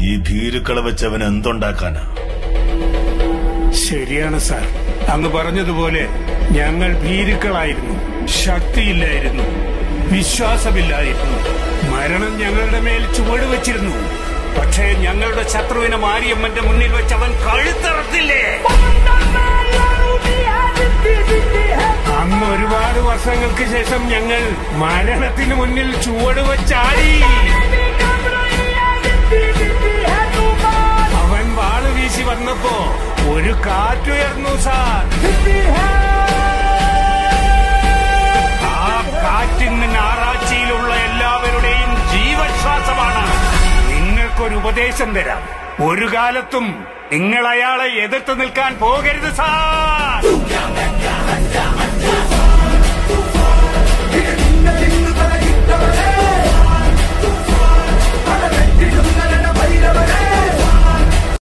ഈ ഭീരുക്കളെ വെച്ച് അവൻ എന്തുണ്ടാക്കാനാ ശരിയാണ് സാർ അങ്ങ് പറഞ്ഞതുപോലെ ഞങ്ങൾ ഭീരുക്കളായിരുന്നു ശക്തിയില്ലായിരുന്നു വിശ്വാസമില്ലായിരുന്നു മരണം ഞങ്ങളുടെ മേൽ ചുവട് വെച്ചിരുന്നു പക്ഷേ ഞങ്ങളുടെ ശത്രുവിനെ മാരിയമ്മന്റെ മുന്നിൽ വെച്ച് അവൻ കഴുത്തറത്തില്ലേ അന്ന് ഒരുപാട് വർഷങ്ങൾക്ക് ശേഷം ഞങ്ങൾ മരണത്തിന് മുന്നിൽ ചുവട് വെച്ചാടി അവൻ വാള് വീശി വന്നപ്പോ ഒരു കാറ്റുയർന്നു സാർ ആ കാറ്റിന്ന് ഞായറാഴ്ചയിലുള്ള എല്ലാവരുടെയും ജീവശ്വാസമാണ് നിങ്ങൾക്കൊരു ഉപദേശം തരാം ഒരു കാലത്തും നിങ്ങൾ അയാളെ എതിർത്ത് നിൽക്കാൻ പോകരുത് സാർ